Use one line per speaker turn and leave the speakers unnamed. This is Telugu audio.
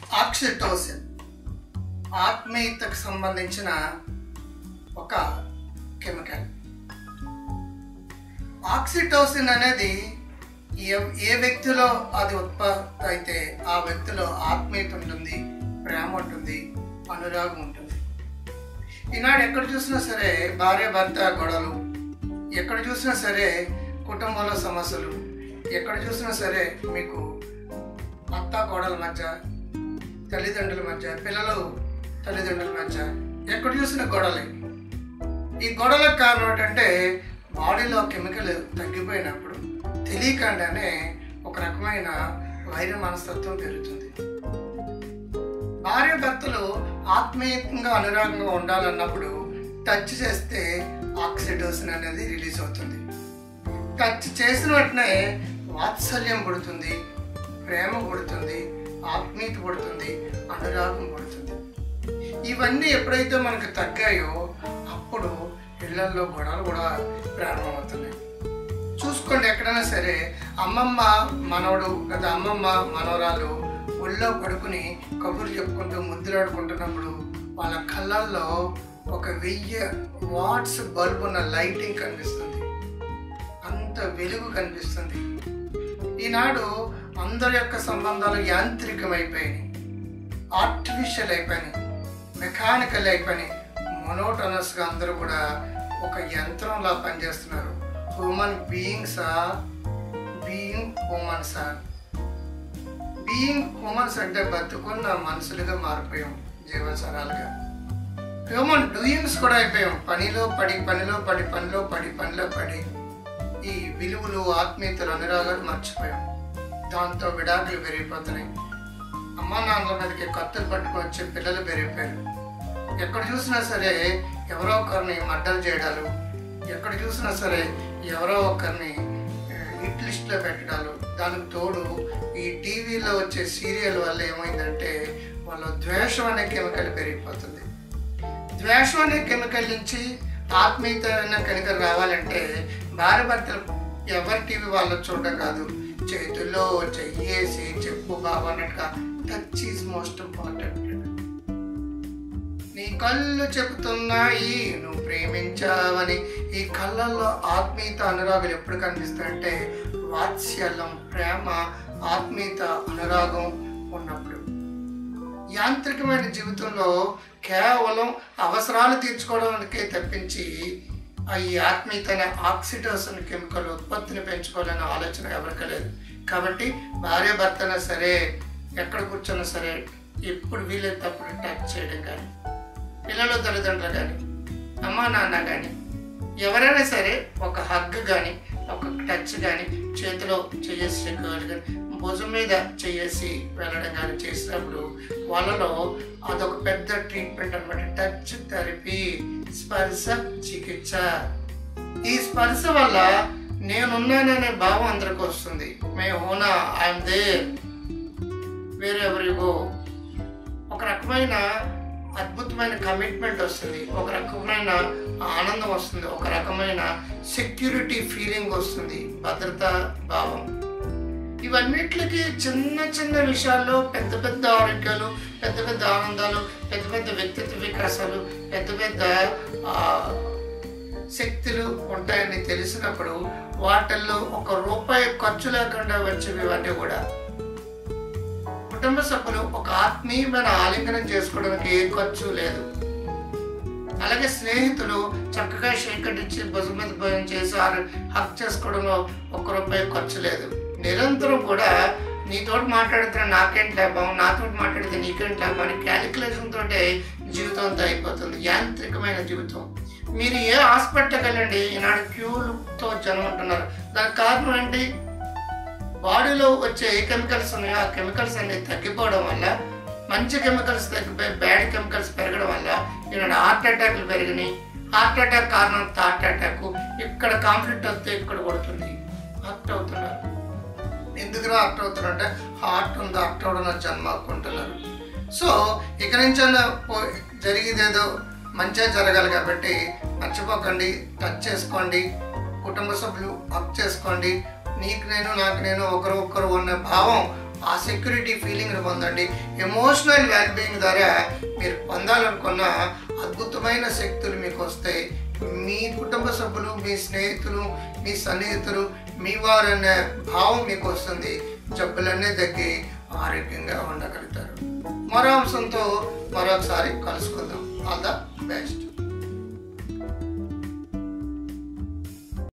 ఆక్సిటోసిన్ ఆత్మీయతకు సంబంధించిన ఒక కెమికల్ ఆక్సిటోసిన్ అనేది ఏ ఏ వ్యక్తిలో అది ఉత్పత్తి అయితే ఆ వ్యక్తిలో ఆత్మీయత ఉంటుంది ప్రేమ ఉంటుంది అనురాగం ఉంటుంది ఈనాడు ఎక్కడ చూసినా సరే భార్య భర్త గొడవలు ఎక్కడ చూసినా సరే కుటుంబంలో సమస్యలు ఎక్కడ చూసినా సరే మీకు అత్త కోడల మధ్య తల్లిదండ్రుల మధ్య పిల్లలు తల్లిదండ్రుల మధ్య ఎక్కడ చూసిన గొడవలే ఈ గొడవలకు కారణం ఏంటంటే బాడీలో కెమికల్ తగ్గిపోయినప్పుడు తెలియకుండానే ఒక రకమైన వైర మనస్తత్వం పెరుగుతుంది భార్య భర్తలు ఆత్మీయంగా అనురాగంగా ఉండాలన్నప్పుడు టచ్ చేస్తే ఆక్సిడోసిన్ అనేది రిలీజ్ అవుతుంది టచ్ చేసిన వెంటనే వాత్సల్యం పుడుతుంది ప్రేమ పుడుతుంది ఆత్మీయత పుడుతుంది అనురాగం పుడుతుంది ఇవన్నీ ఎప్పుడైతే మనకు తగ్గాయో అప్పుడు ఇళ్లలో గొడవలు కూడా ప్రారంభమవుతున్నాయి చూసుకోండి ఎక్కడైనా సరే అమ్మమ్మ మనవడు లేదా అమ్మమ్మ మనవరాలు ఒళ్ళో పడుకుని కబుర్లు చెప్పుకుంటూ ముద్దులాడుకుంటున్నప్పుడు వాళ్ళ కళ్ళల్లో ఒక వెయ్యి వాట్స్ బల్బ్ ఉన్న లైటింగ్ కనిపిస్తుంది అంత వెలుగు కనిపిస్తుంది ఈనాడు అందరి యొక్క సంబంధాలు యాంత్రికమైపోయినాయి ఆర్టిఫిషియల్ అయిపోయినాయి మెకానికల్ అయిపోయినాయి మొనోటనస్గా అందరూ కూడా ఒక యంత్రంలా పనిచేస్తున్నారు human beings are being humans are being humans అంటే బతుకున్న మనుషులుగా మారిపోయాం జీవసరాలుగా హ్యూమన్ డూయింగ్స్ కూడా అయిపోయాం పనిలో పడి పనిలో పడి పనిలో పడి పనిలో పడి ఈ విలువలు ఆత్మీయతలు అనురాగాలు మర్చిపోయాం దాంతో విడాకులు పెరిగిపోతున్నాయి అమ్మా నాన్నల మీదకి కత్తులు పట్టుకొని వచ్చే పిల్లలు పెరిగిపోయారు ఎక్కడ చూసినా సరే ఎవరో ఒకరిని మడ్డలు చేయడాలు ఎక్కడ చూసినా సరే ఎవరో ఒకరిని హిట్ లిస్ట్లో పెట్టడాలు దానికి తోడు ఈ టీవీలో వచ్చే సీరియల్ వల్ల ఏమైందంటే వాళ్ళ ద్వేషం అనే కెమికల్ పెరిగిపోతుంది ద్వేషం అనే కెమికల్ నుంచి ఆత్మీయత అనే కెమికల్ రావాలంటే భార్య భర్తలు ఎవరి టీవీ వాళ్ళు చూడడం కాదు చేతుల్లో చెయ్యేసి చెప్పు బాబు అన్నట్టుగా టచ్ ఈజ్ మోస్ట్ ఇంపార్టెంట్ నీ కళ్ళు చెబుతున్నాయి నువ్వు ప్రేమించావని ఈ కళ్ళల్లో ఆత్మీయత అనురాగాలు ఎప్పుడు కనిపిస్తాయంటే వాత్సల్యం ప్రేమ ఆత్మీయత అనురాగం ఉన్నప్పుడు యాంత్రికమైన జీవితంలో కేవలం అవసరాలు తీర్చుకోవడానికే తప్పించి ఆ ఈ ఆత్మీయత అనే ఆక్సిటోసిన్ కెమికల్ ఉత్పత్తిని పెంచుకోవాలనే ఆలోచన ఎవరికి లేదు కాబట్టి భార్య భర్తనా సరే ఎక్కడ కూర్చున్నా సరే ఎప్పుడు వీలైతే అప్పుడు టచ్ చేయడం కానీ పిల్లలు తల్లిదండ్రులు కానీ అమ్మా నాన్న కానీ ఎవరైనా సరే ఒక హగ్ కానీ ఒక టచ్ కానీ చేతిలో చేసి చెక్కాలి కానీ భుజం మీద చేసి వెళ్ళడం కానీ చేసినప్పుడు వాళ్ళలో అదొక పెద్ద ట్రీట్మెంట్ అనమాట టచ్ థెరపీ స్పర్శ చికిత్స ఈ స్పర్శ వల్ల నేనున్నాననే భావం అందరికి వస్తుంది మే హోనా ఐఎమ్ దేర్ వేరే ఎవరిగో ఒక రకమైన అద్భుతమైన కమిట్మెంట్ వస్తుంది ఒక రకమైన ఆనందం వస్తుంది ఒక రకమైన సెక్యూరిటీ ఫీలింగ్ వస్తుంది భద్రతా భావం ఇవన్నిటికి చిన్న చిన్న విషయాల్లో పెద్ద పెద్ద ఆరోగ్యాలు పెద్ద పెద్ద ఆనందాలు పెద్ద పెద్ద వ్యక్తిత్వ వికాసాలు పెద్ద పెద్ద ఆ, శక్తులు ఉంటాయని తెలిసినప్పుడు వాటిల్లో ఒక రూపాయి ఖర్చు లేకుండా వచ్చేవి ఇవన్నీ కూడా కుటుంబ సభ్యులు ఒక ఆత్మీయమైన ఆలింగనం చేసుకోవడానికి ఏ ఖర్చు లేదు అలాగే స్నేహితులు చక్కగా సేకరించి భుజం మీద భోజనం చేసి ఆరు హక్ చేసుకోవడంలో ఒక్క రూపాయి ఖర్చు లేదు నిరంతరం కూడా నీతోటి మాట్లాడితే నాకేంటి లాభం నాతో మాట్లాడితే నీకేంటి లాభం అని క్యాలిక్యులేషన్ తోటే జీవితం అంతా అయిపోతుంది యాంత్రికమైన జీవితం మీరు ఏ హాస్పిటల్కి వెళ్ళండి ఈనాడు క్యూలతో జనం ఉంటున్నారు దానికి కారణం ఏంటి బాడీలో వచ్చే ఏ కెమికల్స్ ఉన్నాయో ఆ కెమికల్స్ అన్ని తగ్గిపోవడం వల్ల మంచి కెమికల్స్ తగ్గిపోయి బ్యాడ్ కెమికల్స్ పెరగడం వల్ల ఈనాడు హార్ట్ అటాక్లు పెరిగినాయి హార్ట్ అటాక్ కారణం హార్ట్ అటాక్ ఇక్కడ కాన్ఫ్లిక్ట్ వస్తే ఇక్కడ కొడుతుంది హార్ట్ అవుతున్నారు ఎందుకు హార్ట్ అవుతున్నారు అంటే హార్ట్ ఉంది హార్ట్ అవడం జన్మ అనుకుంటున్నారు సో ఇక నుంచి జరిగేదేదో మంచిగా జరగాలి కాబట్టి మర్చిపోకండి టచ్ చేసుకోండి కుటుంబ సభ్యులు హక్ చేసుకోండి నీకు నేను నాకు నేను ఒకరు ఒకరు ఉన్న భావం ఆ సెక్యూరిటీ ఫీలింగ్ని పొందండి ఎమోషనల్ వెల్బీయింగ్ ద్వారా మీరు పొందాలనుకున్న అద్భుతమైన శక్తులు మీకు వస్తాయి మీ కుటుంబ సభ్యులు మీ స్నేహితులు మీ సన్నిహితులు మీ వారు అనే భావం మీకు వస్తుంది జబ్బులన్నీ తగ్గి ఆరోగ్యంగా ఉండగలుగుతారు మరో అంశంతో మరొకసారి కలుసుకుందాం ఆల్ ద బెస్ట్